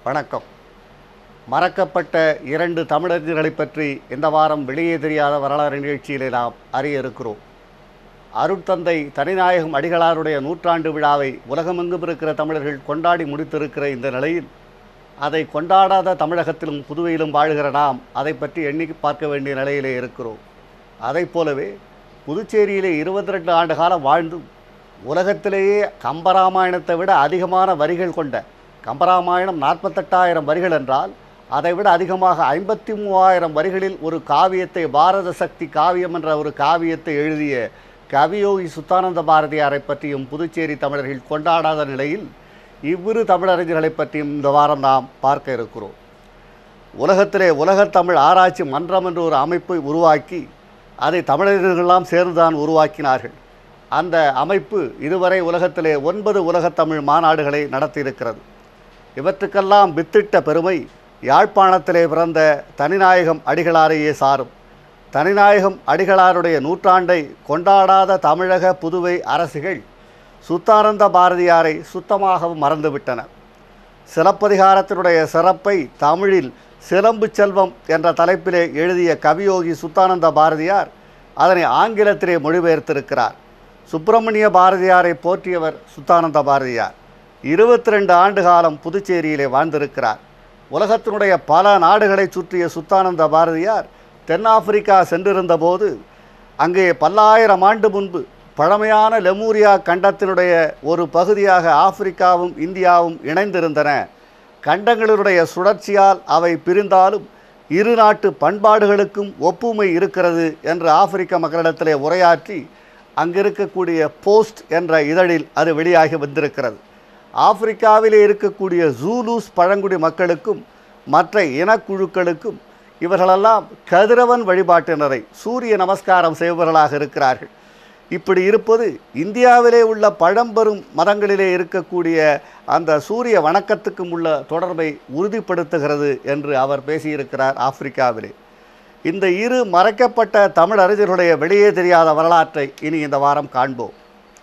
வணக்கம் மறக்கப்பட்ட இரண்டு தமிழறிஞர்களைப் பற்றி இந்த வாரம் வெளியே தெரியாத வரலாறு நிகழ்ச்சியிலே நாம் அறிய இருக்கிறோம் அருட்தந்தை தனிநாயகம் அடிகளாருடைய நூற்றாண்டு விழாவை உலகமெங்கும் இருக்கிற தமிழர்கள் கொண்டாடி முடித்திருக்கிற இந்த நிலையில் அதை கொண்டாடாத தமிழகத்திலும் புதுவையிலும் வாழ்கிற நாம் அதை பற்றி எண்ணி பார்க்க வேண்டிய நிலையிலே இருக்கிறோம் அதைப் போலவே புதுச்சேரியிலே இருபத்தி ரெண்டு ஆண்டு காலம் வாழ்ந்தும் உலகத்திலேயே கம்பராமாயணத்தை விட அதிகமான வரிகள் கொண்ட கம்பராமாயணம் நாற்பத்தெட்டாயிரம் வரிகள் என்றால் அதைவிட அதிகமாக ஐம்பத்தி மூவாயிரம் வரிகளில் ஒரு காவியத்தை பாரத சக்தி காவியம் என்ற ஒரு காவியத்தை எழுதிய கவியோகி சுத்தானந்த பாரதியாரை பற்றியும் புதுச்சேரி தமிழர்கள் கொண்டாடாத நிலையில் இவ்விரு தமிழறிஞர்களை பற்றியும் இந்த வாரம் நாம் பார்க்க இருக்கிறோம் உலகத்திலே உலகத் தமிழ் ஆராய்ச்சி மன்றம் என்ற ஒரு அமைப்பை உருவாக்கி அதை தமிழர்களெல்லாம் சேர்ந்துதான் உருவாக்கினார்கள் அந்த அமைப்பு இதுவரை உலகத்திலே ஒன்பது உலகத்தமிழ் மாநாடுகளை நடத்தியிருக்கிறது இவற்றுக்கெல்லாம் வித்திட்ட பெருமை யாழ்ப்பாணத்திலே பிறந்த தனிநாயகம் அடிகளாரையே சாரும் தனிநாயகம் அடிகளாருடைய நூற்றாண்டை கொண்டாடாத தமிழக புதுவை அரசுகள் சுத்தானந்த பாரதியாரை சுத்தமாகவும் மறந்துவிட்டனர் சிலப்பதிகாரத்தினுடைய சிறப்பை தமிழில் சிலம்பு செல்வம் என்ற தலைப்பிலே எழுதிய கவியோகி சுத்தானந்த பாரதியார் அதனை ஆங்கிலத்திலே மொழிபெயர்த்திருக்கிறார் சுப்பிரமணிய பாரதியாரை போற்றியவர் சுத்தானந்த பாரதியார் இருபத்தி ரெண்டு ஆண்டு காலம் புதுச்சேரியிலே வாழ்ந்திருக்கிறார் உலகத்தினுடைய பல நாடுகளை சுற்றிய சுத்தானந்த பாரதியார் தென்னாப்பிரிக்கா சென்றிருந்தபோது அங்கே பல்லாயிரம் ஆண்டு முன்பு பழமையான லெமூரியா கண்டத்தினுடைய ஒரு பகுதியாக ஆப்பிரிக்காவும் இந்தியாவும் இணைந்திருந்தன கண்டங்களினுடைய சுழற்சியால் அவை பிரிந்தாலும் இரு நாட்டு பண்பாடுகளுக்கும் ஒப்புமை இருக்கிறது என்று ஆப்பிரிக்க மக்களிடத்திலே உரையாற்றி அங்கிருக்கக்கூடிய போஸ்ட் என்ற இதழில் அது வெளியாகி வந்திருக்கிறது ஆப்பிரிக்காவிலே இருக்கக்கூடிய ஜூலூஸ் பழங்குடி மக்களுக்கும் மற்ற இனக்குழுக்களுக்கும் இவர்களெல்லாம் கதிரவன் வழிபாட்டினரை சூரிய நமஸ்காரம் செய்பவர்களாக இருக்கிறார்கள் இப்படி இருப்பது இந்தியாவிலே உள்ள பழம்பெரும் மதங்களிலே இருக்கக்கூடிய அந்த சூரிய வணக்கத்துக்கும் உள்ள தொடர்பை உறுதிப்படுத்துகிறது என்று அவர் பேசியிருக்கிறார் ஆப்பிரிக்காவிலே இந்த இரு மறைக்கப்பட்ட தமிழ் அறிஞர்களுடைய வெளியே தெரியாத வரலாற்றை இனி இந்த வாரம் காண்போம்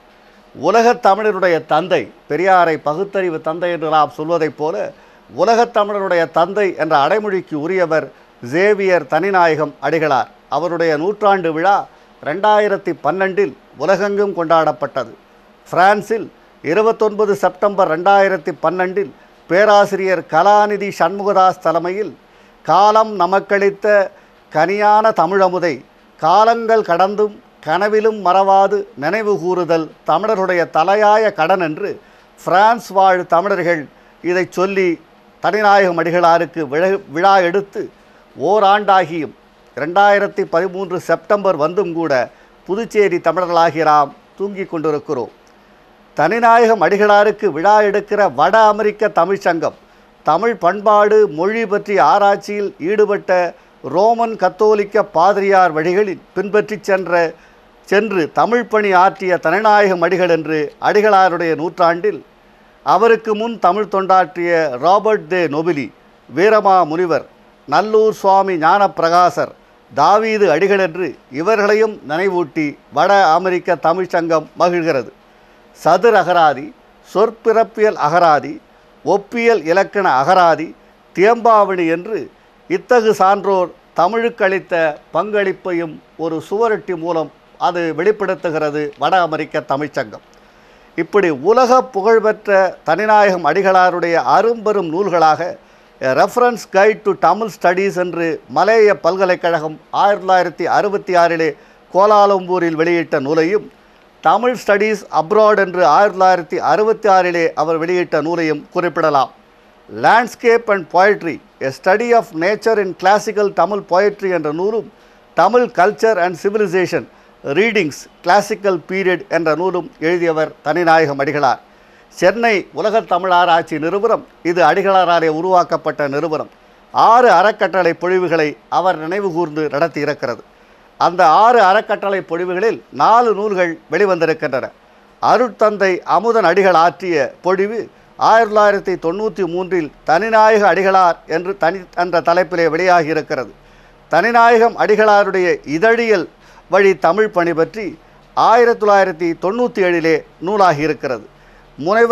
உலகத் தமிழருடைய தந்தை பெரியாரை பகுத்தறிவு தந்தை என்று நாம் சொல்வதைப் போல உலகத் தமிழருடைய தந்தை என்ற அடைமொழிக்கு உரியவர் சேவியர் தனிநாயகம் அடிகளார் அவருடைய நூற்றாண்டு விழா ரெண்டாயிரத்தி பன்னெண்டில் உலகெங்கும் கொண்டாடப்பட்டது பிரான்சில் இருபத்தொன்பது செப்டம்பர் ரெண்டாயிரத்தி பன்னெண்டில் பேராசிரியர் கலாநிதி சண்முகதாஸ் தலைமையில் காலம் நமக்களித்த கனியான தமிழமுதை காலங்கள் கடந்தும் கனவிலும் மறவாது நினைவு கூறுதல் தமிழர்களுடைய தலையாய கடன் என்று பிரான்ஸ் வாழ் தமிழர்கள் இதை சொல்லி தனிநாயகம் அடிகளாருக்கு விழ விழா எடுத்து ஓராண்டாகியும் ரெண்டாயிரத்தி பதிமூன்று செப்டம்பர் வந்தும் கூட புதுச்சேரி தமிழர்களாகிய நாம் தூங்கிக் கொண்டிருக்கிறோம் தனிநாயகம் அடிகளாருக்கு விழா எடுக்கிற வட அமெரிக்க தமிழ்ச் சங்கம் தமிழ் பண்பாடு மொழி பற்றிய ஆராய்ச்சியில் ஈடுபட்ட ரோமன் கத்தோலிக்க பாதிரியார் வழிகளில் பின்பற்றி சென்ற சென்று தமிழ் பணி ஆற்றிய தனிநாயகம் அடிகள் என்று அடிகளாருடைய நூற்றாண்டில் அவருக்கு முன் தமிழ் தொண்டாற்றிய Robert de Nobili Veerama Munivar Nallur சுவாமி ஞானப்பிரகாசர் தாவீது அடிகள் என்று இவர்களையும் நினைவூட்டி வட அமெரிக்க தமிழ்ச் சங்கம் மகிழ்கிறது சதுர் அகராதி சொற்பிறப்பியல் அகராதி ஒப்பியல் இலக்கண அகராதி தியம்பாவணி என்று இத்தகு சான்றோர் தமிழுக்களித்த பங்களிப்பையும் ஒரு சுவரொட்டி மூலம் அது வெளிப்படுத்துகிறது வட அமெரிக்க தமிழ்ச்சங்கம் இப்படி உலக புகழ்பெற்ற தனிநாயகம் அடிகளாருடைய அரும்பெரும் நூல்களாக reference guide to Tamil studies என்று மலேய பல்கலைக்கழகம் ஆயிரத்தி தொள்ளாயிரத்தி அறுபத்தி ஆறிலே கோலாலம்பூரில் வெளியிட்ட நூலையும் தமிழ் ஸ்டடீஸ் அப்ராட் என்று ஆயிரத்தி தொள்ளாயிரத்தி அறுபத்தி ஆறிலே அவர் வெளியிட்ட நூலையும் குறிப்பிடலாம் landscape and poetry a study of nature in classical Tamil poetry என்ற நூலும் Tamil culture and civilisation readings classical period என்ற நூலும் எழுதியவர் தனிநாயகம் அடிகளார் சென்னை உலகத் தமிழ் ஆராய்ச்சி நிறுவனம் இது அடிகளாராலே உருவாக்கப்பட்ட நிறுவனம் ஆறு அறக்கட்டளை பொழிவுகளை அவர் நினைவு கூர்ந்து நடத்தியிருக்கிறது அந்த ஆறு அறக்கட்டளை பொழிவுகளில் நாலு நூல்கள் வெளிவந்திருக்கின்றன அருட்தந்தை அமுதன் அடிகள் ஆற்றிய பொழிவு ஆயிரத்தி தொள்ளாயிரத்தி தொண்ணூற்றி மூன்றில் தனிநாயக அடிகளார் என்று தனி என்ற தலைப்பிலே வெளியாகி இருக்கிறது தனிநாயகம் அடிகளாருடைய இதழியல் வழி தமிழ் பணி பற்றி ஆயிரத்தி தொள்ளாயிரத்தி தொண்ணூற்றி ஏழிலே நூலாகி இருக்கிறது முனைவர்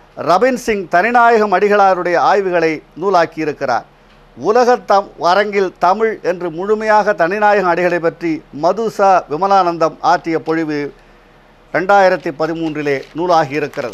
ரபின் சிங் தனிநாயகம் அடிகளாருடைய ஆய்வுகளை நூலாக்கியிருக்கிறார் உலகத் தம் அரங்கில் தமிழ் என்று முழுமையாக தனிநாயகம் அடிகளை பற்றி மதுசா விமலானந்தம் ஆற்றிய பொழிவு ரெண்டாயிரத்தி பதிமூன்றிலே நூலாகியிருக்கிறது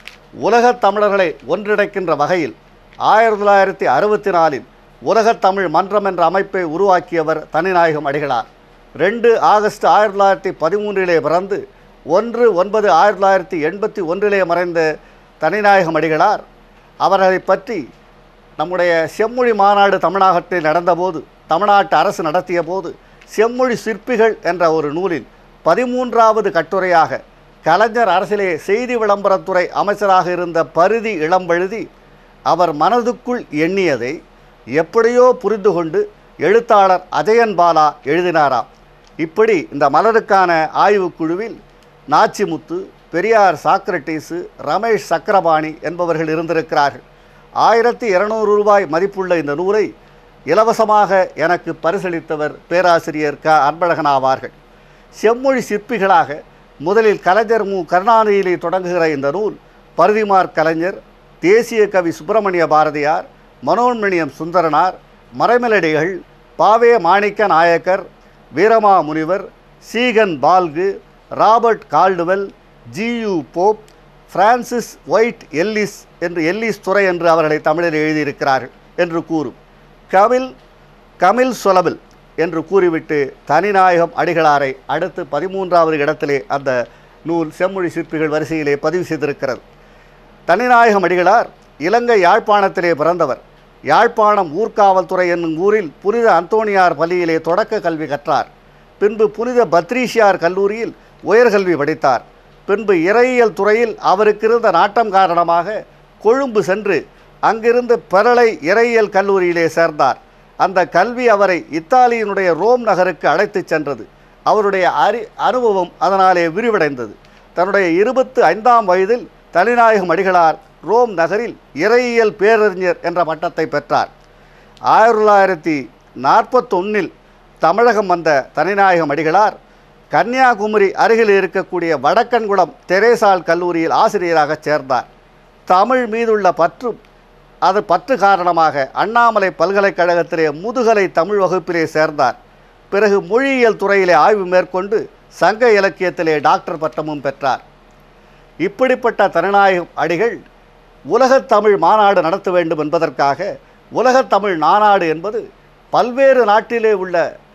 உலகத் தமிழர்களை ஒன்றிணைக்கின்ற வகையில் ஆயிரத்தி தொள்ளாயிரத்தி அறுபத்தி நாலில் உலகத் தமிழ் மன்றம் என்ற அமைப்பை உருவாக்கியவர் தனிநாயகம் அடிகளார் ரெண்டு ஆகஸ்ட் ஆயிரத்தி தொள்ளாயிரத்தி பதிமூன்றிலே பிறந்து ஒன்று ஒன்பது ஆயிரத்தி தொள்ளாயிரத்தி எண்பத்தி ஒன்றிலே மறைந்த தனிநாயகம் அடிகளார் அவர்களை பற்றி நம்முடைய செம்மொழி மாநாடு தமிழகத்தில் நடந்தபோது தமிழ்நாட்டு அரசு நடத்திய போது செம்மொழி சிற்பிகள் என்ற ஒரு நூலில் பதிமூன்றாவது கட்டுரையாக கலைஞர் அரசிலே செய்தி விளம்பரத்துறை அமைச்சராக இருந்த பரிதி இளம்பழுதி அவர் மனதுக்குள் எண்ணியதை எப்படியோ புரிந்து கொண்டு எழுத்தாளர் அஜயன் பாலா எழுதினாராம் இப்படி இந்த மலருக்கான ஆய்வுக் குழுவில் நாச்சிமுத்து பெரியார் சாக்ரட்டிஸு ரமேஷ் சக்கரபாணி என்பவர்கள் இருந்திருக்கிறார்கள் ஆயிரத்தி இருநூறு ரூபாய் மதிப்புள்ள இந்த நூலை இலவசமாக எனக்கு பரிசளித்தவர் பேராசிரியர் க அன்பழகன் ஆவார்கள் செம்மொழி சிற்பிகளாக முதலில் கலைஞர் மு கருணாநிதியிலே தொடங்குகிற இந்த நூல் பரிதிமார் கலைஞர் தேசிய கவி சுப்பிரமணிய பாரதியார் மனோன்மணியம் சுந்தரனார் மறைமலடிகள் பாவே மாணிக்க Naicker Veerama Munivar Ziegenbalg Robert Caldwell G U Pope Francis Whyte Ellis என்று எல்லிஸ் துறை என்று அவர்களை தமிழில் எழுதியிருக்கிறார்கள் என்று கூறும் கமில் கமில் சொலபில் என்று கூறிவிட்டு தனிநாயகம் அடிகளாரை அடுத்து பதிமூன்றாவது இடத்திலே அந்த நூல் செம்மொழி சிற்பிகள் வரிசையிலே பதிவு செய்திருக்கிறது தனிநாயகம் அடிகளார் இலங்கை யாழ்ப்பாணத்திலே பிறந்தவர் யாழ்ப்பாணம் ஊர்காவல்துறை என்னும் ஊரில் புனித அந்தோணியார் பள்ளியிலே தொடக்க கல்வி கற்றார் பின்பு புனித பத்ரீஷியார் கல்லூரியில் உயர்கல்வி படித்தார் பின்பு இறையியல் துறையில் அவருக்கு இருந்த நாட்டம் காரணமாக கொழும்பு சென்று அங்கிருந்து பெரளை இறையியல் கல்லூரியிலே சேர்ந்தார் அந்த கல்வி அவரை இத்தாலியினுடைய ரோம் நகருக்கு அழைத்துச் சென்றது அவருடைய அறி அனுபவம் அதனாலே விரிவடைந்தது தன்னுடைய இருபத்து ஐந்தாம் வயதில் தனிநாயகம் அடிகளார் ரோம் நகரில் இறையியல் பேரறிஞர் என்ற பட்டத்தை பெற்றார் ஆயிரத்தி தொள்ளாயிரத்தி நாற்பத்தொன்னில் தமிழகம் வந்த தனிநாயகம் அடிகளார் கன்னியாகுமரி அருகில் இருக்கக்கூடிய வடக்கன்குளம் தெரேசால் கல்லூரியில் ஆசிரியராக சேர்ந்தார் தமிழ் மீதுள்ள பற்றும் அது பற்று காரணமாக அண்ணாமலை பல்கலைக்கழகத்திலே முதுகலை தமிழ் வகுப்பிலே சேர்ந்தார் பிறகு மொழியியல் துறையிலே ஆய்வு மேற்கொண்டு சங்க இலக்கியத்திலே டாக்டர் பட்டமும் பெற்றார் இப்படிப்பட்ட தனிநாயகம் அடிகள் உலகத் தமிழ் மாநாடு நடத்த வேண்டும் என்பதற்காக உலகத் தமிழ் மாநாடு என்பது பல்வேறு நாட்டிலே உள்ள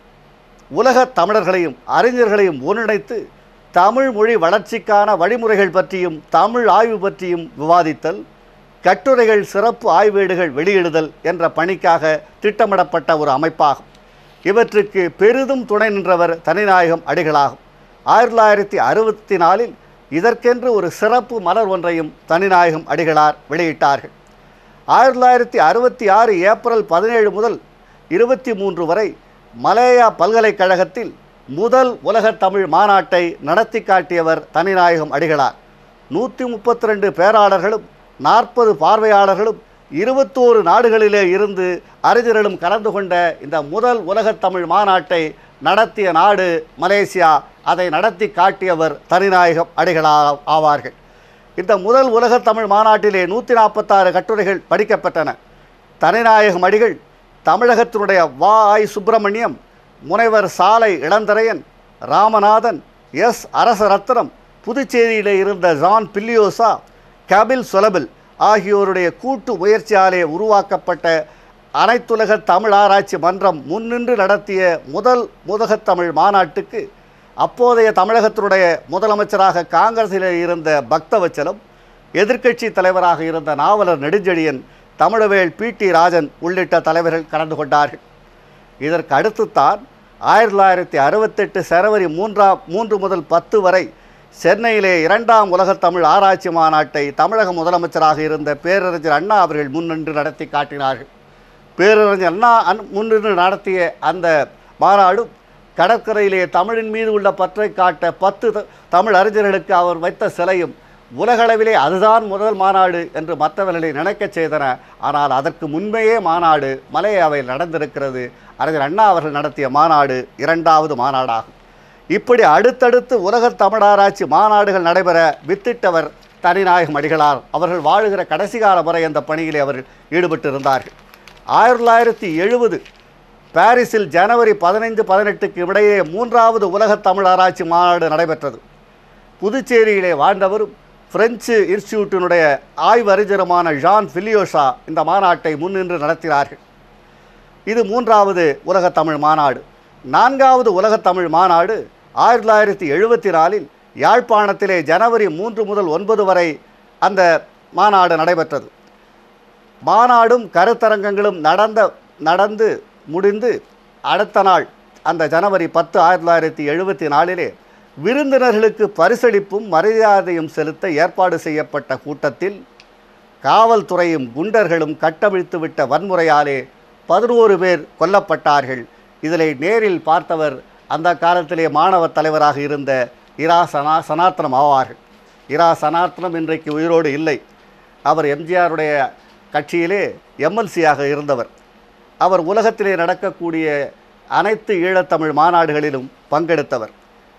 உலகத் தமிழர்களையும் அறிஞர்களையும் ஒன்றிணைத்து தமிழ் மொழி வளர்ச்சிக்கான வழிமுறைகள் பற்றியும் தமிழ் ஆய்வு பற்றியும் விவாதித்தல் கட்டுரைகள் சிறப்பு ஆய்வேடுகள் வெளியிடுதல் என்ற பணிக்காக திட்டமிடப்பட்ட ஒரு அமைப்பாகும் இவற்றுக்கு பெரிதும் துணை நின்றவர் தனிநாயகம் அடிகளாகும் ஆயிரத்தி தொள்ளாயிரத்தி அறுபத்தி நாலில் இதற்கென்று ஒரு சிறப்பு மலர் ஒன்றையும் தனிநாயகம் அடிகளார் வெளியிட்டார்கள் ஆயிரத்தி தொள்ளாயிரத்தி அறுபத்தி ஆறு ஏப்ரல் பதினேழு முதல் இருபத்தி மூன்று வரை மலேயா பல்கலைக்கழகத்தில் முதல் உலகத் தமிழ் மாநாட்டை நடத்தி காட்டியவர் தனிநாயகம் அடிகளார் நூற்றி முப்பத்தி ரெண்டு பேராளர்களும் நாற்பது பார்வையாளர்களும் இருபத்தோரு நாடுகளிலே இருந்து அறிஞர்களும் கலந்து கொண்ட இந்த முதல் உலகத் தமிழ் மாநாட்டை நடத்திய நாடு மலேசியா அதை நடத்தி காட்டியவர் தனிநாயகம் அடிகளா ஆவார்கள் இந்த முதல் உலகத் தமிழ் மாநாட்டிலே நூற்றி நாற்பத்தாறு கட்டுரைகள் படிக்கப்பட்டன தனிநாயகம் அடிகள் தமிழகத்தினுடைய வா ஐ சுப்பிரமணியம் முனைவர் சாலை இளந்தரையன் ராமநாதன் எஸ் அரசரத்னம் புதுச்சேரியிலே இருந்த ஜான் பில்லியோசா கபில் சொலபில் ஆகியோருடைய கூட்டு முயற்சியாலே உருவாக்கப்பட்ட அனைத்துலக தமிழ் ஆராய்ச்சி மன்றம் முன்னின்று நடத்திய முதல் முதகத் தமிழ் மாநாட்டுக்கு அப்போதைய தமிழகத்தினுடைய முதலமைச்சராக காங்கிரஸில் இருந்த பக்தவச்சலம் எதிர்க்கட்சி தலைவராக இருந்த நாவலர் நெடுஞ்செழியன் தமிழவேள் பி டி ராஜன் உள்ளிட்ட தலைவர்கள் கலந்து கொண்டார்கள் இதற்கு அடுத்துத்தான் ஆயிரத்தி தொள்ளாயிரத்தி அறுபத்தெட்டு ஜனவரி மூன்றாம் மூன்று முதல் பத்து வரை சென்னையிலே இரண்டாம் உலகத் தமிழ் ஆராய்ச்சி மாநாட்டை தமிழக முதலமைச்சராக இருந்த பேரறிஞர் அண்ணா அவர்கள் முன்னின்று நடத்தி காட்டினார்கள் பேரறிஞர் அண்ணா அன் முன்னின்று நடத்திய அந்த மாநாடும் கடற்கரையிலே தமிழின் மீது உள்ள பற்றை காட்ட பத்து த- தமிழ் அறிஞர்களுக்கு அவர் வைத்த சிலையும் உலகளவிலே அதுதான் முதல் மாநாடு என்று மற்றவர்களை நினைக்கச் செய்தன ஆனால் அதற்கு முன்பேயே மாநாடு மலையாவில் நடந்திருக்கிறது அறிஞர் அண்ணா அவர்கள் நடத்திய மாநாடு இரண்டாவது மாநாடாகும் இப்படி அடுத்தடுத்து உலகத் தமிழாராய்ச்சி மாநாடுகள் நடைபெற வித்திட்டவர் தனிநாயகம் அடிகளார் அவர்கள் வாழுகிற கடைசி கால வரை அந்த பணியிலே அவர்கள் ஈடுபட்டிருந்தார்கள் ஆயிரத்தி தொள்ளாயிரத்தி எழுபது பாரிஸில் ஜனவரி பதினைந்து பதினெட்டுக்கு இடையே மூன்றாவது உலக தமிழ் ஆராய்ச்சி மாநாடு நடைபெற்றது புதுச்சேரியிலே வாழ்ந்தவரும் பிரெஞ்சு இன்ஸ்டிடியூட்டினுடைய ஆய்வறிஞருமான ஜான் ஃபிலியோஷா இந்த மாநாட்டை முன்னின்று நடத்தினார்கள் இது மூன்றாவது உலக தமிழ் மாநாடு நான்காவது உலக தமிழ் மாநாடு ஆயிரத்தி தொள்ளாயிரத்தி எழுபத்தி நாலில் யாழ்ப்பாணத்திலே ஜனவரி மூன்று முதல் ஒன்பது வரை அந்த மாநாடு நடைபெற்றது மாநாடும் கருத்தரங்கங்களும் நடந்த நடந்து முடிந்து அடுத்த நாள் அந்த ஜனவரி பத்து ஆயிரத்தி தொள்ளாயிரத்தி எழுபத்தி நாலிலே விருந்தினர்களுக்கு பரிசளிப்பும் மரியாதையும் செலுத்த ஏற்பாடு செய்யப்பட்ட கூட்டத்தில் காவல்துறையும் குண்டர்களும் கட்டவிழ்த்துவிட்ட வன்முறையாலே பதினோரு பேர் கொல்லப்பட்டார்கள் இதில் நேரில் பார்த்தவர் அந்த காலத்திலே மாணவ தலைவராக இருந்த இரா சனா சனாத்தனம் ஆவார்கள் இரா சனாத்தனம் இன்றைக்கு உயிரோடு இல்லை அவர் எம்ஜிஆருடைய கட்சியிலே எம்எல்சியாக இருந்தவர் அவர் உலகத்திலே நடக்கக்கூடிய அனைத்து ஈழத்தமிழ் மாநாடுகளிலும் பங்கெடுத்தவர்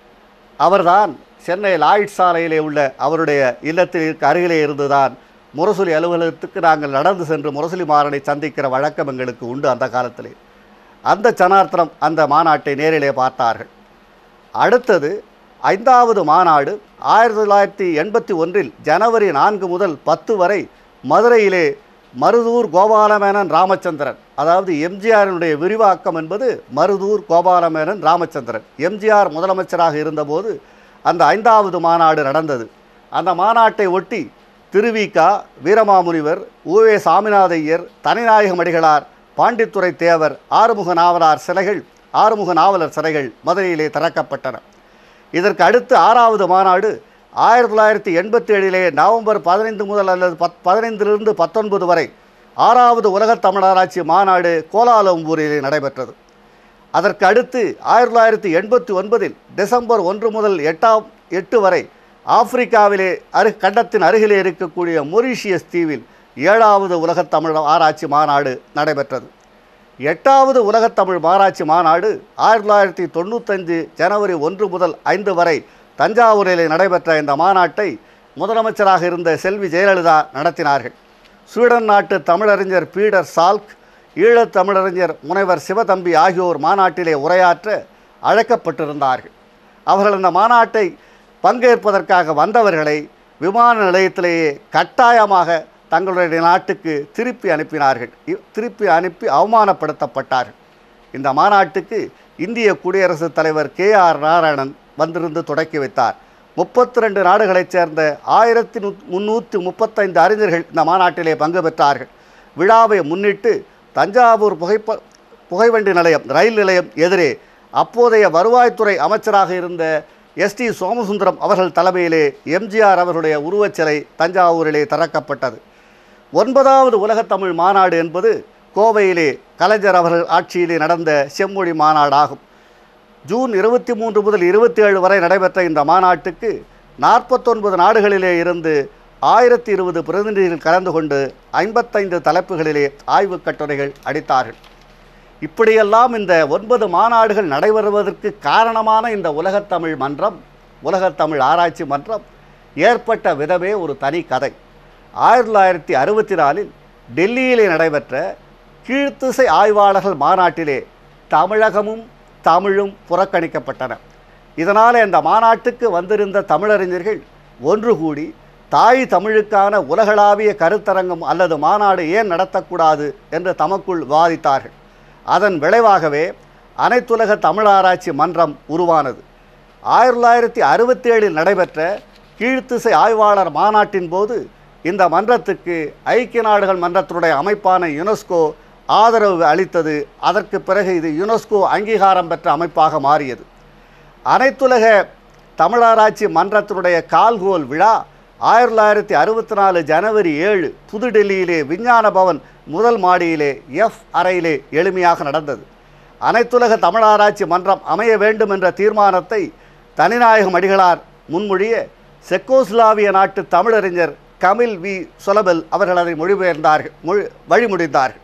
அவர்தான் சென்னை லாய்ட் சாலையிலே உள்ள அவருடைய இல்லத்திற்கு அருகிலே இருந்துதான் முரசொலி அலுவலகத்துக்கு நாங்கள் நடந்து சென்று முரசொலி மாறனை சந்திக்கிற வழக்கம் எங்களுக்கு உண்டு அந்த காலத்திலே அந்த சனார்த்தனம் அந்த மாநாட்டை நேரிலே பார்த்தார்கள் அடுத்தது ஐந்தாவது மாநாடு ஆயிரத்தி தொள்ளாயிரத்தி எண்பத்தி ஒன்றில் ஜனவரி நான்கு முதல் பத்து வரை மதுரையிலே மருதூர் கோபாலமேனன் ராமச்சந்திரன் அதாவது எம்ஜிஆரினுடைய விரிவாக்கம் என்பது மருதூர் கோபாலமேனன் ராமச்சந்திரன் எம்ஜிஆர் முதலமைச்சராக இருந்தபோது அந்த ஐந்தாவது மாநாடு நடந்தது அந்த மாநாட்டை ஒட்டி திருவிகா வீரமாமுனிவர் ஊவே சாமிநாதையர் தனிநாயகம் அடிகளார் பாண்டித்துறை தேவர் ஆறுமுக நாவலார் சிலைகள் ஆறுமுக நாவலர் சிலைகள் மதுரையிலே திறக்கப்பட்டன இதற்கு அடுத்து ஆறாவது மாநாடு ஆயிரத்தி தொள்ளாயிரத்தி எண்பத்தி ஏழிலே நவம்பர் பதினைந்து முதல் அல்லது பத் பதினைந்திலிருந்து பத்தொன்பது வரை ஆறாவது உலகத் தமிழராட்சி மாநாடு கோலாலம்பூரிலே நடைபெற்றது அதற்கு அடுத்து ஆயிரத்தி தொள்ளாயிரத்தி எண்பத்தி ஒன்பதில் டிசம்பர் ஒன்று முதல் எட்டாம் எட்டு வரை ஆப்பிரிக்காவிலே அரு கண்டத்தின் அருகிலே இருக்கக்கூடிய மொரீஷியஸ் தீவில் ஏழாவது உலகத் தமிழ் ஆராய்ச்சி மாநாடு நடைபெற்றது எட்டாவது உலகத் தமிழ் மாராய்ச்சி மாநாடு ஆயிரத்தி தொள்ளாயிரத்தி தொண்ணூத்தஞ்சு ஜனவரி ஒன்று முதல் ஐந்து வரை தஞ்சாவூரிலே நடைபெற்ற இந்த மாநாட்டை முதலமைச்சராக இருந்த செல்வி ஜெயலலிதா நடத்தினார்கள் ஸ்வீடன் நாட்டு தமிழறிஞர் பீடர் சால்க் ஈழத் தமிழறிஞர் முனைவர் சிவதம்பி ஆகியோர் மாநாட்டிலே உரையாற்ற அழைக்கப்பட்டிருந்தார்கள் அவர்கள் அந்த மாநாட்டை பங்கேற்பதற்காக வந்தவர்களை விமான நிலையத்திலேயே கட்டாயமாக தங்களுடைய நாட்டுக்கு திருப்பி அனுப்பினார்கள் இ- திருப்பி அனுப்பி அவமானப்படுத்தப்பட்டார்கள் இந்த மாநாட்டுக்கு இந்திய குடியரசுத் தலைவர் கே ஆர் நாராயணன் வந்திருந்து தொடக்கி வைத்தார் முப்பத்தி ரெண்டு நாடுகளைச் சேர்ந்த ஆயிரத்தி முந்நூற்றி முப்பத்தைந்து அறிஞர்கள் இந்த மாநாட்டிலே பங்கு பெற்றார்கள் விழாவை முன்னிட்டு தஞ்சாவூர் புகைப்ப புகைவண்டி நிலையம் ரயில் நிலையம் எதிரே அப்போதைய வருவாய்த்துறை அமைச்சராக இருந்த எஸ்டி சோமசுந்தரம் அவர்கள் தலைமையிலே எம்ஜிஆர் அவர்களுடைய உருவச்சிலை தஞ்சாவூரிலே திறக்கப்பட்டது ஒன்பதாவது உலகத் தமிழ் மாநாடு என்பது கோவையிலே கலைஞர் அவர்கள் ஆட்சியிலே நடந்த செம்மொழி மாநாடாகும் ஜூன் இருபத்தி மூன்று முதல் இருபத்தி ஏழு வரை நடைபெற்ற இந்த மாநாட்டுக்கு நாற்பத்தொன்பது நாடுகளிலே இருந்து ஆயிரத்தி இருபது பிரதிநிதிகள் கலந்து கொண்டு ஐம்பத்தைந்து தலைப்புகளிலே ஆய்வுக் கட்டுரைகள் அடித்தார்கள் இப்படியெல்லாம் இந்த ஒன்பது மாநாடுகள் நடைபெறுவதற்கு காரணமான இந்த உலகத்தமிழ் மன்றம் உலகத்தமிழ் ஆராய்ச்சி மன்றம் ஏற்பட்ட விதமே ஒரு தனி கதை ஆயிரத்தி தொள்ளாயிரத்தி அறுபத்தி நாலில் டெல்லியிலே நடைபெற்ற கீழ்த்திசை ஆய்வாளர்கள் மாநாட்டிலே தமிழகமும் தமிழும் புறக்கணிக்கப்பட்டன இதனால் அந்த மாநாட்டுக்கு வந்திருந்த தமிழறிஞர்கள் ஒன்று கூடி தாய் தமிழுக்கான உலகளாவிய கருத்தரங்கம் அல்லது மாநாடு ஏன் நடத்தக்கூடாது என்று தமக்குள் விவாதித்தார்கள் அதன் விளைவாகவே அனைத்துலக தமிழ் ஆராய்ச்சி மன்றம் உருவானது ஆயிரத்தி தொள்ளாயிரத்தி அறுபத்தி ஏழில் நடைபெற்ற கீழ்த்திசை ஆய்வாளர் மாநாட்டின் போது இந்த மன்றத்துக்கு ஐக்கிய நாடுகள் மன்றத்தினுடைய அமைப்பான யுனெஸ்கோ ஆதரவு அளித்தது அதற்கு பிறகு இது யுனெஸ்கோ அங்கீகாரம் பெற்ற அமைப்பாக மாறியது அனைத்துலக தமிழாராய்ச்சி மன்றத்தினுடைய கால்கோல் விழா ஆயிரத்தி தொள்ளாயிரத்தி அறுபத்தி நாலு ஜனவரி ஏழு புதுடெல்லியிலே விஞ்ஞான பவன் முதல் மாடியிலே எஃப் அறையிலே எளிமையாக நடந்தது அனைத்துலக தமிழாராய்ச்சி மன்றம் அமைய வேண்டும் என்ற தீர்மானத்தை தனிநாயகம் அடிகளார் முன்மொழிய செக்கோஸ்லாவிய நாட்டு தமிழறிஞர் கமில் வி சொலபல் அவர்கள் அதை மொழிபெயர்ந்தார்கள் மொழி வழிமொழிந்தார்கள்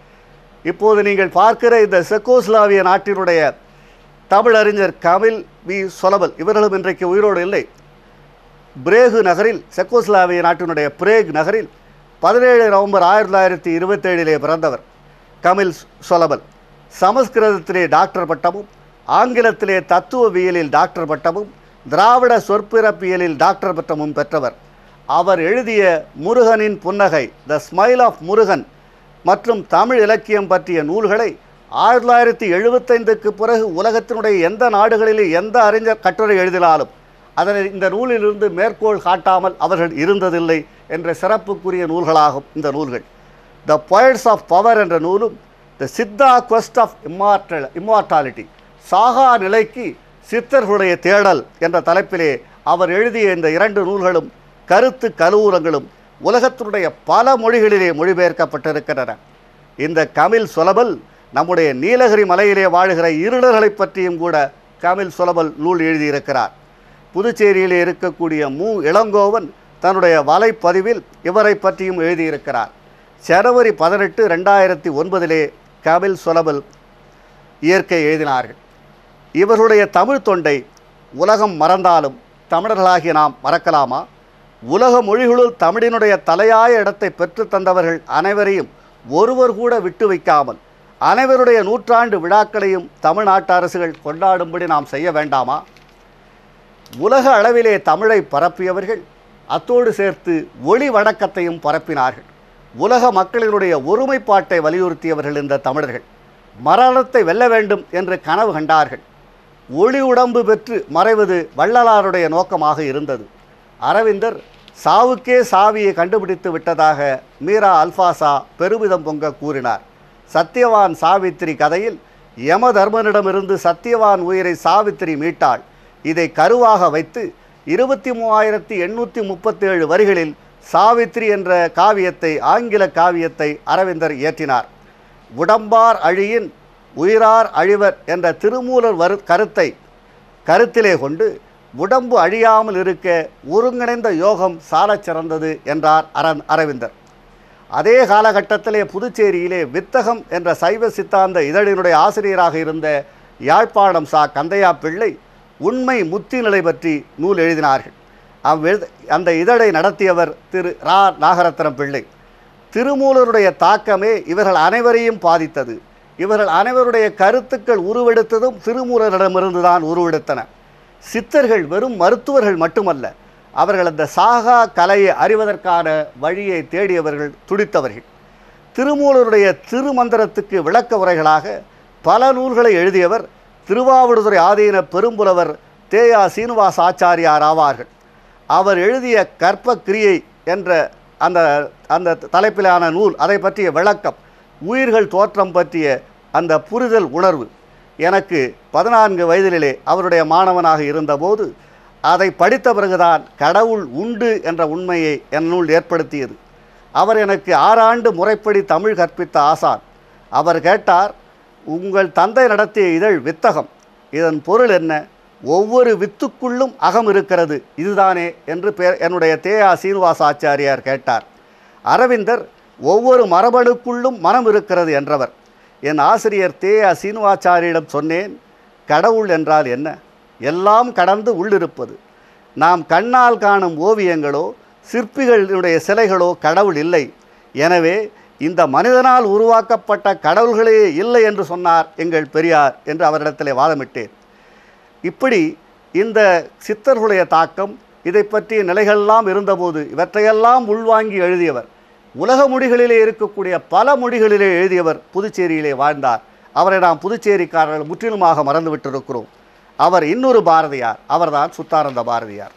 இப்போது நீங்கள் பார்க்கிற இந்த செக்கோஸ்லாவிய நாட்டினுடைய தமிழறிஞர் கமில் வி சொலபல் இவர்களும் இன்றைக்கு உயிரோடு இல்லை பிரேகு நகரில் செக்கோஸ்லாவிய நாட்டினுடைய பிரேக் நகரில் பதினேழு நவம்பர் ஆயிரத்தி தொள்ளாயிரத்தி இருபத்தேழிலே பிறந்தவர் கமில் சொலபல் சமஸ்கிருதத்திலே டாக்டர் பட்டமும் ஆங்கிலத்திலே தத்துவவியலில் டாக்டர் பட்டமும் திராவிட சொற்பிறப்பியலில் டாக்டர் பட்டமும் பெற்றவர் அவர் எழுதிய முருகனின் புன்னகை த ஸ்மைல் ஆஃப் முருகன் மற்றும் தமிழ் இலக்கியம் பற்றிய நூல்களை ஆயிரத்தி தொள்ளாயிரத்தி எழுபத்தைந்துக்கு பிறகு உலகத்தினுடைய எந்த நாடுகளிலே எந்த அறிஞர் கட்டுரை எழுதினாலும் அதனை இந்த நூலிலிருந்து மேற்கோள் காட்டாமல் அவர்கள் இருந்ததில்லை என்ற சிறப்புக்குரிய நூல்களாகும் இந்த நூல்கள் த poets ஆஃப் பவர் என்ற நூலும் the Siddha quest of immortal immortality சாகா நிலைக்கு சித்தர்களுடைய தேடல் என்ற தலைப்பிலே அவர் எழுதிய இந்த இரண்டு நூல்களும் கருத்து கலூரங்களும் உலகத்தினுடைய பல மொழிகளிலே மொழிபெயர்க்கப்பட்டிருக்கின்றன இந்த கமில் சொலபல் நம்முடைய நீலகிரி மலையிலே வாழுகிற இருளர்களைப் பற்றியும் கூட கமில் சொலபல் நூல் எழுதியிருக்கிறார் புதுச்சேரியிலே இருக்கக்கூடிய மு இளங்கோவன் தன்னுடைய வலைப்பதிவில் இவரை பற்றியும் எழுதியிருக்கிறார் ஜனவரி பதினெட்டு ரெண்டாயிரத்தி ஒன்பதிலே கபில் சொலபல் இயற்கை எழுதினார்கள் இவர்களுடைய தமிழ் தொண்டை உலகம் மறந்தாலும் தமிழர்களாகிய நாம் மறக்கலாமா உலக மொழிகளுள் தமிழினுடைய தலையாய இடத்தை பெற்று தந்தவர்கள் அனைவரையும் ஒருவர் கூட விட்டு வைக்காமல் அனைவருடைய நூற்றாண்டு விழாக்களையும் தமிழ்நாட்டு அரசுகள் கொண்டாடும்படி நாம் செய்ய வேண்டாமா உலக அளவிலே தமிழை பரப்பியவர்கள் அத்தோடு சேர்த்து ஒளி வழக்கத்தையும் பரப்பினார்கள் உலக மக்களினுடைய ஒருமைப்பாட்டை வலியுறுத்தியவர்கள் இந்த தமிழர்கள் மரணத்தை வெல்ல வேண்டும் என்று கனவு கண்டார்கள் ஒளி உடம்பு பெற்று மறைவது வள்ளலாருடைய நோக்கமாக இருந்தது அரவிந்தர் சாவுக்கே சாவியை கண்டுபிடித்து விட்டதாக மீரா அல்பாசா பெருமிதம் பொங்க கூறினார் சத்தியவான் சாவித்திரி கதையில் யமதர்மனிடமிருந்து சத்தியவான் உயிரை சாவித்திரி மீட்டாள் இதை கருவாக வைத்து இருபத்தி மூவாயிரத்தி எண்ணூற்றி முப்பத்தேழு வரிகளில் சாவித்திரி என்ற காவியத்தை ஆங்கில காவியத்தை அரவிந்தர் இயற்றினார் உடம்பார் அழியின் உயிரார் அழிவர் என்ற திருமூலர் வரு கருத்தை கருத்திலே கொண்டு உடம்பு அழியாமல் இருக்க ஒருங்கிணைந்த யோகம் சாலச் சிறந்தது என்றார் அரண் அரவிந்தர் அதே காலகட்டத்திலே புதுச்சேரியிலே வித்தகம் என்ற சைவ சித்தாந்த இதழினுடைய ஆசிரியராக இருந்த யாழ்ப்பாணம் சா கந்தையா பிள்ளை உண்மை முத்தி நிலை பற்றி நூல் எழுதினார்கள் அவ்வெழு அந்த இதழை நடத்தியவர் திரு ரா நாகரத்னம் பிள்ளை திருமூலருடைய தாக்கமே இவர்கள் அனைவரையும் பாதித்தது இவர்கள் அனைவருடைய கருத்துக்கள் உருவெடுத்ததும் திருமூலரிடமிருந்து தான் உருவெடுத்தன சித்தர்கள் வெறும் மருத்துவர்கள் மட்டுமல்ல அவர்கள் அந்த சாகா கலையை அறிவதற்கான வழியை தேடியவர்கள் துடித்தவர்கள் திருமூலருடைய திருமந்திரத்துக்கு விளக்க உரைகளாக பல நூல்களை எழுதியவர் திருவாவடுதுறை ஆதீன பெரும்புலவர் தேயா சீனிவாச ஆச்சாரியார் ஆவார்கள் அவர் எழுதிய கற்ப கிரியை என்ற அந்த அந்த தலைப்பிலான நூல் அதை பற்றிய விளக்கம் உயிர்கள் தோற்றம் பற்றிய அந்த புரிதல் உணர்வு எனக்கு பதினான்கு வயதிலே அவருடைய மாணவனாக இருந்தபோது அதை படித்த பிறகுதான் கடவுள் உண்டு என்ற உண்மையை என்னுள் ஏற்படுத்தியது அவர் எனக்கு ஆறாண்டு முறைப்படி தமிழ் கற்பித்த ஆசான் அவர் கேட்டார் உங்கள் தந்தை நடத்திய இதழ் வித்தகம் இதன் பொருள் என்ன ஒவ்வொரு வித்துக்குள்ளும் அகம் இருக்கிறது இதுதானே என்று பேர் என்னுடைய தேயா சீனிவாச ஆச்சாரியார் கேட்டார் அரவிந்தர் ஒவ்வொரு மரபணுக்குள்ளும் மனம் இருக்கிறது என்றவர் என் ஆசிரியர் தேயா சீனிவாச்சாரியிடம் சொன்னேன் கடவுள் என்றால் என்ன எல்லாம் கடந்து உள்ளிருப்பது நாம் கண்ணால் காணும் ஓவியங்களோ சிற்பிகளுடைய சிலைகளோ கடவுள் இல்லை எனவே இந்த மனிதனால் உருவாக்கப்பட்ட கடவுள்களே இல்லை என்று சொன்னார் எங்கள் பெரியார் என்று அவரிடத்திலே வாதமிட்டேன் இப்படி இந்த சித்தர்களுடைய தாக்கம் இதை பற்றிய நிலைகளெல்லாம் இருந்தபோது இவற்றையெல்லாம் உள்வாங்கி எழுதியவர் உலக மொழிகளிலே இருக்கக்கூடிய பல மொழிகளிலே எழுதியவர் புதுச்சேரியிலே வாழ்ந்தார் அவரை நாம் புதுச்சேரிக்காரர்கள் முற்றிலுமாக மறந்துவிட்டிருக்கிறோம் அவர் இன்னொரு பாரதியார் அவர்தான் சுத்தானந்த பாரதியார்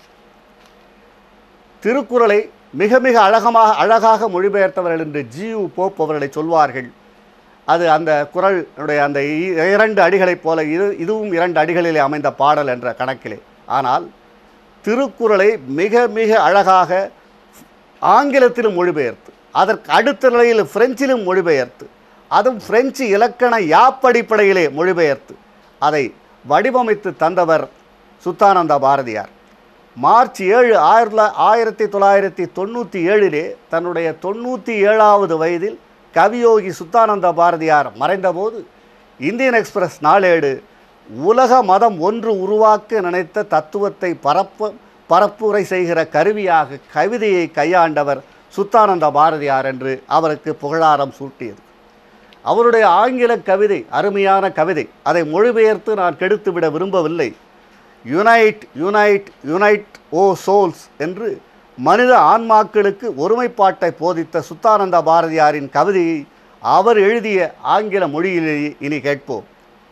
திருக்குறளை மிக மிக அழகமாக அழகாக மொழிபெயர்த்தவர்கள் என்று ஜியு போப் அவர்களை சொல்வார்கள் அது அந்த குரலுடைய அந்த இ- இரண்டு அடிகளைப் போல இது இதுவும் இரண்டு அடிகளிலே அமைந்த பாடல் என்ற கணக்கிலே ஆனால் திருக்குறளை மிக மிக அழகாக ஆங்கிலத்திலும் மொழிபெயர்த்து அதற்கு அடுத்த நிலையில் பிரெஞ்சிலும் மொழிபெயர்த்து அதுவும் பிரெஞ்சு இலக்கண யாப்படிப்படையிலே மொழிபெயர்த்து அதை வடிவமைத்து தந்தவர் சுத்தானந்த பாரதியார் மார்ச் ஏழு ஆயிரத்தி ஆயிரத்தி தொள்ளாயிரத்தி தொண்ணூற்றி ஏழிலே தன்னுடைய தொண்ணூற்றி ஏழாவது வயதில் கவியோகி சுத்தானந்த பாரதியார் மறைந்தபோது இந்தியன் எக்ஸ்பிரஸ் நாளேடு உலக மதம் ஒன்று உருவாக்க நினைத்த தத்துவத்தை பரப்ப பரப்புரை செய்கிற கருவியாக கவிதையை கையாண்டவர் சுத்தானந்த பாரதியார் என்று அவருக்கு புகழாரம் சூட்டியது அவருடைய ஆங்கில கவிதை அருமையான கவிதை அதை மொழிபெயர்த்து நான் கெடுத்துவிட விரும்பவில்லை unite unite unite O souls என்று மனித ஆன்மாக்களுக்கு ஒருமைப்பாட்டை போதித்த சுத்தானந்த பாரதியாரின் கவிதையை அவர் எழுதிய ஆங்கில மொழியிலேயே இனி கேட்போம்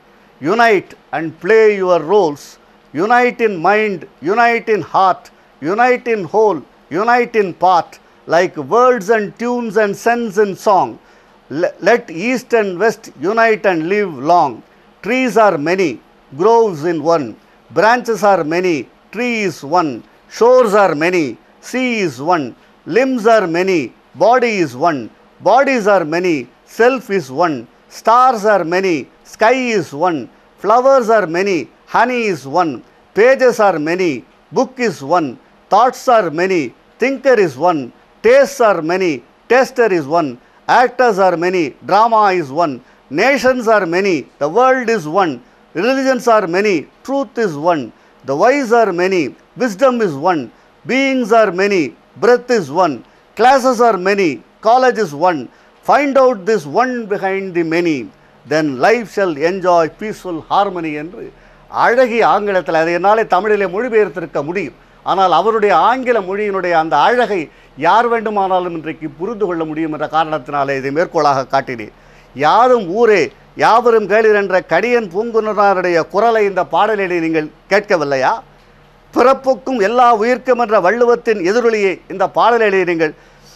unite and play your roles unite in mind unite in heart unite in whole unite in part like words and tunes and sense in song Le- let east and west unite and live long trees are many groves in one branches are many tree is one shores are many sea is one limbs are many body is one bodies are many self is one stars are many sky is one flowers are many honey is one pages are many book is one thoughts are many thinker is one tastes are many taster is one actors are many drama is one nations are many the world is one religions are many truth is one the wise are many wisdom is one beings are many breath is one classes are many college is one find out this one behind the many then life shall enjoy peaceful harmony என்று அழகிய ஆங்கிலத்தில் அதை என்னாலே தமிழிலே மொழிபெயர்த்திருக்க முடியும் ஆனால் அவருடைய ஆங்கில மொழியினுடைய அந்த அழகை யார் வேண்டுமானாலும் இன்றைக்கு புரிந்து கொள்ள முடியும் என்ற காரணத்தினாலே இதை மேற்கோளாக காட்டினேன் யாரும் ஊரே யாவரும் கேளீர் என்ற கடியன் பூங்குனருடைய குரலை இந்த பாடலிலே நீங்கள் கேட்கவில்லையா பிறப்புக்கும் எல்லா உயிர்க்கும் என்ற வள்ளுவத்தின் எதிரொலியை இந்த பாடலிலே நீங்கள்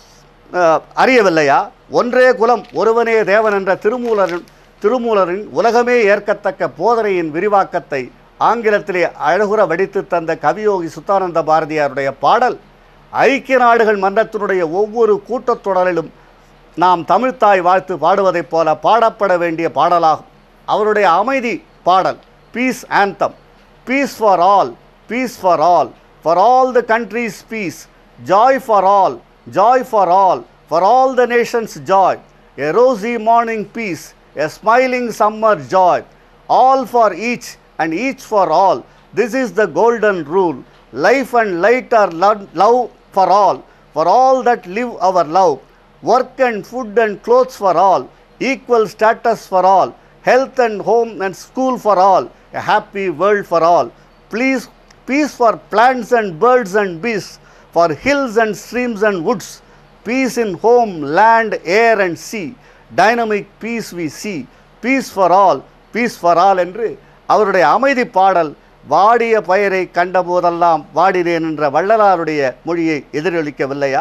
அஹ், அறியவில்லையா ஒன்றே குலம் ஒருவனே தேவன் என்ற திருமூலரின் திருமூலரின் உலகமே ஏற்கத்தக்க போதனையின் விரிவாக்கத்தை ஆங்கிலத்திலே அழகுற வடித்து தந்த கவியோகி சுத்தானந்த பாரதியாருடைய பாடல் ஐக்கிய நாடுகள் மன்றத்தினுடைய ஒவ்வொரு கூட்டத்தொடரிலும் நாம் தமிழ்த்தாய் வாழ்த்து பாடுவதைப் போல பாடப்பட வேண்டிய பாடலாகும் அவருடைய அமைதி பாடல் peace anthem peace for all peace for all for all the countries peace joy for all joy for all for all the nations joy a rosy morning peace a smiling summer joy all for each and each for all. This is the golden rule. Life and light are lo- love for all, for all that live our love. Work and food and clothes for all, equal status for all, health and home and school for all, a happy world for all. Please, peace for plants and birds and beasts, for hills and streams and woods, peace in home, land, air and sea. Dynamic peace we see, peace for all, peace for all என்று அவருடைய அமைதி பாடல் வாடிய பயிரை கண்டபோதெல்லாம் வாடினேன் என்ற வள்ளலாருடைய மொழியை எதிரொலிக்கவில்லையா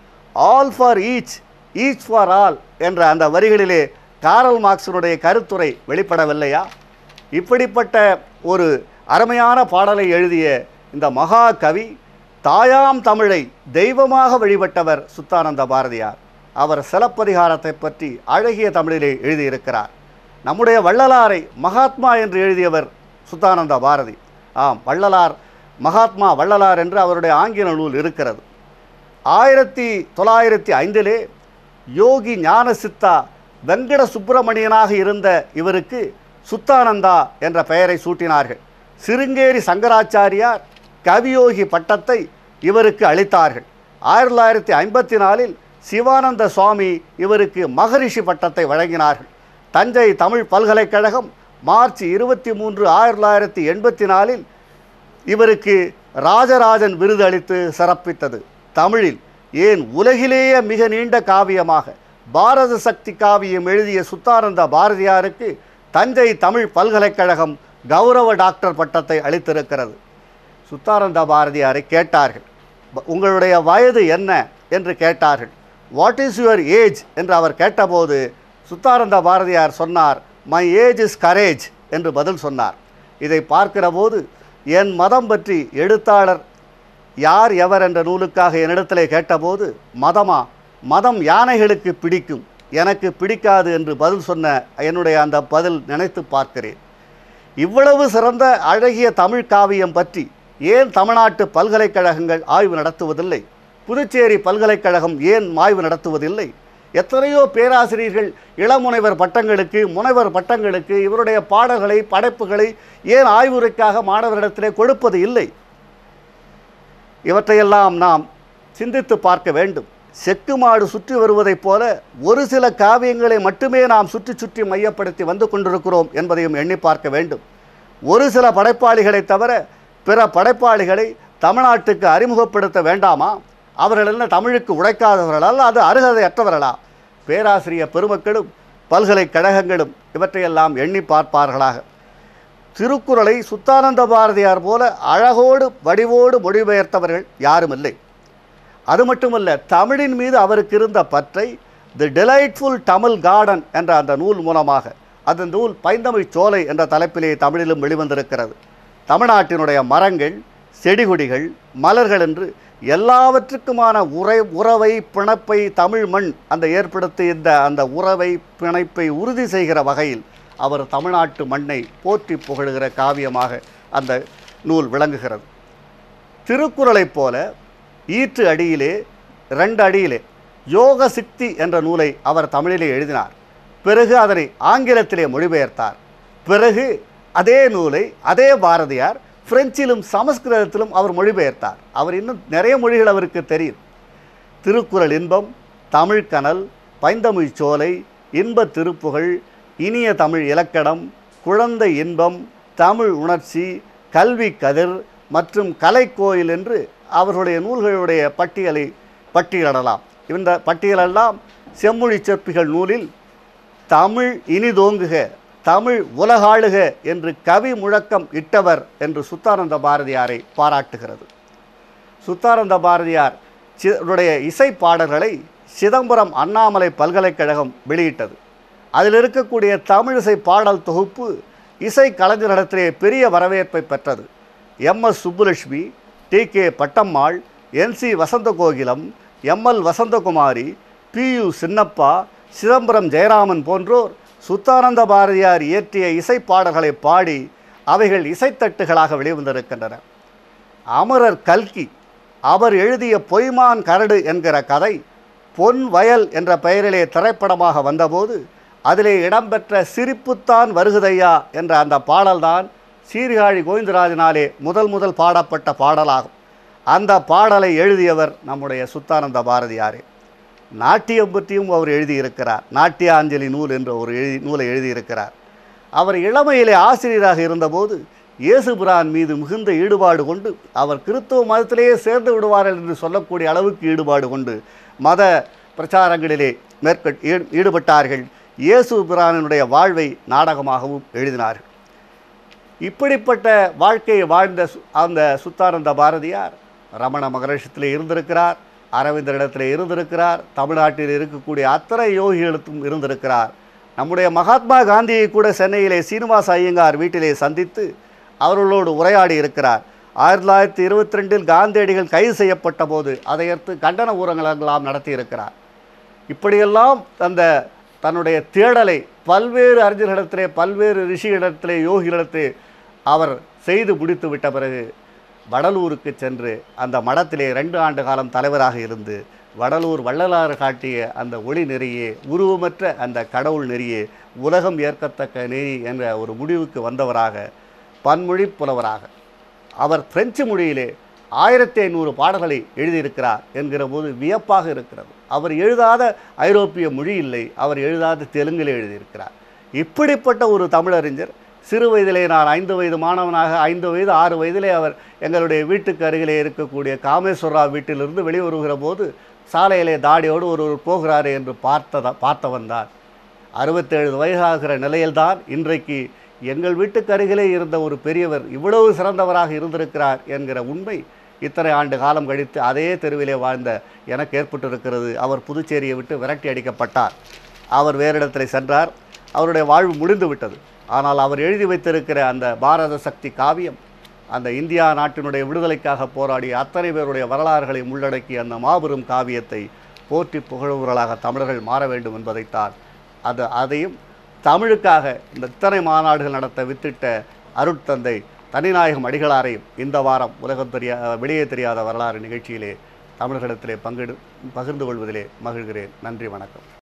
all for each each for all என்ற அந்த வரிகளிலே காரல் மார்க்ஸினுடைய கருத்துரை வெளிப்படவில்லையா இப்படிப்பட்ட ஒரு அருமையான பாடலை எழுதிய இந்த மகா கவி தாயாம் தமிழை தெய்வமாக வழிபட்டவர் சுத்தானந்த பாரதியார் அவர் சிலப்பதிகாரத்தை பற்றி அழகிய தமிழிலே எழுதியிருக்கிறார் நம்முடைய வள்ளலாரை மகாத்மா என்று எழுதியவர் சுத்தானந்த பாரதி ஆம் வள்ளலார் மகாத்மா வள்ளலார் என்று அவருடைய ஆங்கில நூல் இருக்கிறது ஆயிரத்தி தொள்ளாயிரத்தி ஐந்திலே யோகி ஞான சித்தா வெங்கட சுப்பிரமணியனாக இருந்த இவருக்கு சுத்தானந்தா என்ற பெயரை சூட்டினார்கள் சிருங்கேரி சங்கராச்சாரியார் கவியோகி பட்டத்தை இவருக்கு அளித்தார்கள் ஆயிரத்தி தொள்ளாயிரத்தி ஐம்பத்தி நாலில் சிவானந்த சுவாமி இவருக்கு மகரிஷி பட்டத்தை வழங்கினார்கள் தஞ்சை தமிழ் பல்கலைக்கழகம் மார்ச் இருபத்தி மூன்று ஆயிரத்தி தொள்ளாயிரத்தி எண்பத்தி நாலில் இவருக்கு ராஜராஜன் விருது அளித்து சிறப்பித்தது தமிழில் ஏன் உலகிலேயே மிக நீண்ட காவியமாக பாரத சக்தி காவியம் எழுதிய சுத்தானந்த பாரதியாருக்கு தஞ்சை தமிழ் பல்கலைக்கழகம் கௌரவ டாக்டர் பட்டத்தை அளித்திருக்கிறது சுத்தானந்த பாரதியாரை கேட்டார்கள் "ப- உங்களுடைய வயது என்ன என்று கேட்டார்கள் வாட் இஸ் யுவர் ஏஜ் என்று அவர் கேட்டபோது சுத்தானந்த பாரதியார் சொன்னார் மை ஏஜ் இஸ் கரேஜ் என்று பதில் சொன்னார் இதை பார்க்கிற போது என் மதம் பற்றி எழுத்தாளர் யார் எவர் என்ற நூலுக்காக என்னிடத்திலே கேட்டபோது மதமா மதம் யானைகளுக்கு பிடிக்கும் எனக்கு பிடிக்காது என்று பதில் சொன்ன என்னுடைய அந்த பதில் நினைத்து பார்க்கிறேன் இவ்வளவு சிறந்த அழகிய தமிழ் காவியம் பற்றி ஏன் தமிழ்நாட்டு பல்கலைக்கழகங்கள் ஆய்வு நடத்துவதில்லை புதுச்சேரி பல்கலைக்கழகம் ஏன் ஆய்வு நடத்துவதில்லை எத்தனையோ பேராசிரியர்கள் இளமுனைவர் பட்டங்களுக்கு முனைவர் பட்டங்களுக்கு இவருடைய பாடல்களை படைப்புகளை ஏன் ஆய்வுரைக்காக மாணவரிடத்திலே கொடுப்பது இல்லை இவற்றையெல்லாம் நாம் சிந்தித்து பார்க்க வேண்டும் செக்கு மாடு சுற்றி வருவதைப் போல ஒரு சில காவியங்களை மட்டுமே நாம் சுற்றி சுற்றி மையப்படுத்தி வந்து கொண்டிருக்கிறோம் என்பதையும் எண்ணி பார்க்க வேண்டும் ஒரு சில படைப்பாளிகளை தவிர பிற படைப்பாளிகளை தமிழ்நாட்டுக்கு அறிமுகப்படுத்த வேண்டாமா அவர்கள் என்ன தமிழுக்கு உழைக்காதவர்களா அது அருகதையற்றவர்களா பேராசிரியர் பெருமக்களும் பல்கலைக்கழகங்களும் இவற்றையெல்லாம் எண்ணி பார்ப்பார்களாக திருக்குறளை சுத்தானந்த பாரதியார் போல அழகோடு வடிவோடு மொழிபெயர்த்தவர்கள் யாரும் இல்லை அது மட்டுமல்ல தமிழின் மீது அவருக்கு இருந்த பற்றை தி டிலைட்ஃபுல் தமிழ் கார்டன் என்ற அந்த நூல் மூலமாக அந்த நூல் பைந்தமிழ் சோலை என்ற தலைப்பிலே தமிழிலும் வெளிவந்திருக்கிறது தமிழ்நாட்டினுடைய மரங்கள் செடிகொடிகள் மலர்கள் என்று எல்லாவற்றுக்குமான உரை உறவை பிணைப்பை தமிழ் மண் அந்த ஏற்படுத்திய இந்த அந்த உறவை பிணைப்பை உறுதி செய்கிற வகையில் அவர் தமிழ்நாட்டு மண்ணை போற்றி புகழுகிற காவியமாக அந்த நூல் விளங்குகிறது திருக்குறளைப் போல ஈற்று அடியிலே ரெண்டு அடியிலே யோக சிக்தி என்ற நூலை அவர் தமிழிலே எழுதினார் பிறகு அதனை ஆங்கிலத்திலே மொழிபெயர்த்தார் பிறகு அதே நூலை அதே பாரதியார் பிரெஞ்சிலும் சமஸ்கிருதத்திலும் அவர் மொழிபெயர்த்தார் அவர் இன்னும் நிறைய மொழிகள் அவருக்கு தெரியும் திருக்குறள் இன்பம் தமிழ் கனல் பைந்தமிழ் சோலை இன்ப திருப்புகழ் இனிய தமிழ் இலக்கணம் குழந்தை இன்பம் தமிழ் உணர்ச்சி கல்வி கதிர் மற்றும் கலைக்கோயில் என்று அவர்களுடைய நூல்களுடைய பட்டியலை பட்டியலிடலாம் இந்த பட்டியலெல்லாம் செம்மொழி செப்பிகள் நூலில் தமிழ் இனிதோங்குக தமிழ் உலகாளுக என்று கவி முழக்கம் இட்டவர் என்று சுத்தானந்த பாரதியாரை பாராட்டுகிறது சுத்தானந்த பாரதியார் சி- உடைய இசை பாடல்களை சிதம்பரம் அண்ணாமலை பல்கலைக்கழகம் வெளியிட்டது அதில் இருக்கக்கூடிய தமிழிசை பாடல் தொகுப்பு இசை கலைஞரிடத்திலே பெரிய வரவேற்பை பெற்றது M S Subbulakshmi D K Pattammal N C Vasanthakokilam M L Vasanthakumari P U Chinnappa Chidambaram Jayaraman போன்றோர் சுத்தானந்த பாரதியார் இயற்றிய இசை பாடல்களை பாடி அவைகள் இசைத்தட்டுகளாக வெளிவந்திருக்கின்றன அமரர் கல்கி அவர் எழுதிய பொய்மான் கரடு என்கிற கதை பொன் வயல் என்ற பெயரிலே திரைப்படமாக வந்தபோது அதிலே இடம்பெற்ற சிரிப்புத்தான் வருகுதையா என்ற அந்த பாடல்தான் சீர்காழி கோவிந்தராஜனாலே முதல் முதல் பாடப்பட்ட பாடலாகும் அந்த பாடலை எழுதியவர் நம்முடைய சுத்தானந்த பாரதியாரே நாட்டியம் பற்றியும் அவர் எழுதியிருக்கிறார் நாட்டியாஞ்சலி நூல் என்ற ஒரு எழுதி நூலை எழுதியிருக்கிறார் அவர் இளமையிலே ஆசிரியராக இருந்தபோது இயேசுபிரான் மீது மிகுந்த ஈடுபாடு கொண்டு அவர் கிறிஸ்துவ மதத்திலேயே சேர்ந்து விடுவார்கள் என்று சொல்லக்கூடிய அளவுக்கு ஈடுபாடு கொண்டு மத பிரச்சாரங்களிலே மேற்கொ ஈ- ஈடுபட்டார்கள் இயேசு பிரானினுடைய வாழ்வை நாடகமாகவும் எழுதினார்கள் இப்படிப்பட்ட வாழ்க்கையை வாழ்ந்த சு- அந்த சுத்தானந்த பாரதியார் ரமண மகரிஷத்திலே இருந்திருக்கிறார் அரவிந்தரிடத்திலே இருந்திருக்கிறார் தமிழ்நாட்டில் இருக்கக்கூடிய அத்தனை யோகிகளுக்கும் இருந்திருக்கிறார் நம்முடைய மகாத்மா காந்தியை கூட சென்னையிலே சீனிவாச ஐயங்கார் வீட்டிலே சந்தித்து அவர்களோடு உரையாடி இருக்கிறார் ஆயிரத்தி தொள்ளாயிரத்தி இருபத்தி ரெண்டில் காந்தியடிகள் கைது செய்யப்பட்ட போது அதையடுத்து கண்டன ஊரங்களெல்லாம் நடத்தியிருக்கிறார் இப்படியெல்லாம் அந்த தன்னுடைய தேடலை பல்வேறு அறிஞர்களிடத்திலே பல்வேறு ரிஷிகளிடத்திலே யோகிகளிடத்திலே அவர் செய்து முடித்து விட்ட பிறகு வடலூருக்கு சென்று அந்த மடத்திலே ரெண்டு ஆண்டு காலம் தலைவராக இருந்து வடலூர் வள்ளலார் காட்டிய அந்த ஒளி நெறியே உருவமற்ற அந்த கடவுள் நெறியே உலகம் ஏற்கத்தக்க நெறி என்ற ஒரு முடிவுக்கு வந்தவராக பன்மொழி புலவராக அவர் பிரெஞ்சு மொழியிலே ஆயிரத்தி ஐநூறு பாடல்களை எழுதியிருக்கிறார் என்கிற போது வியப்பாக இருக்கிறது அவர் எழுதாத ஐரோப்பிய மொழி இல்லை அவர் எழுதாத தெலுங்கில் எழுதியிருக்கிறார் இப்படிப்பட்ட ஒரு தமிழறிஞர் சிறு வயதிலே நான் ஐந்து வயது மாணவனாக ஐந்து வயது ஆறு வயதிலே அவர் எங்களுடைய வீட்டுக்கு அருகிலே இருக்கக்கூடிய காமேஸ்வரா வீட்டிலிருந்து வெளிவருகிற போது சாலையிலே தாடியோடு ஒருவர் போகிறாரே என்று பார்த்தத பார்த்தவன் தான் அறுபத்தேழு வயதாகிற நிலையில்தான் இன்றைக்கு எங்கள் வீட்டுக்கு அருகிலே இருந்த ஒரு பெரியவர் இவ்வளவு சிறந்தவராக இருந்திருக்கிறார் என்கிற உண்மை இத்தனை ஆண்டு காலம் கழித்து அதே தெருவிலே வாழ்ந்த எனக்கு ஏற்பட்டிருக்கிறது அவர் புதுச்சேரியை விட்டு விரட்டி அடிக்கப்பட்டார் அவர் வேறு இடத்துல சென்றார் அவருடைய வாழ்வு முடிந்து விட்டது ஆனால் அவர் எழுதி வைத்திருக்கிற அந்த பாரத சக்தி காவியம் அந்த இந்தியா நாட்டினுடைய விடுதலைக்காக போராடிய அத்தனை பேருடைய வரலாறுகளையும் உள்ளடக்கிய அந்த மாபெரும் காவியத்தை போற்றி புகழுவர்களாக தமிழர்கள் மாற வேண்டும் என்பதைத்தான் அது அதையும் தமிழுக்காக இந்த இத்தனை மாநாடுகள் நடத்த வித்திட்ட அருட்தந்தை தனிநாயகம் அடிகளாரையும் இந்த வாரம் உலகம் தெரியா வெளியே தெரியாத வரலாறு நிகழ்ச்சியிலே தமிழர்களிடத்திலே பங்கிடு பகிர்ந்து கொள்வதிலே மகிழ்கிறேன் நன்றி வணக்கம்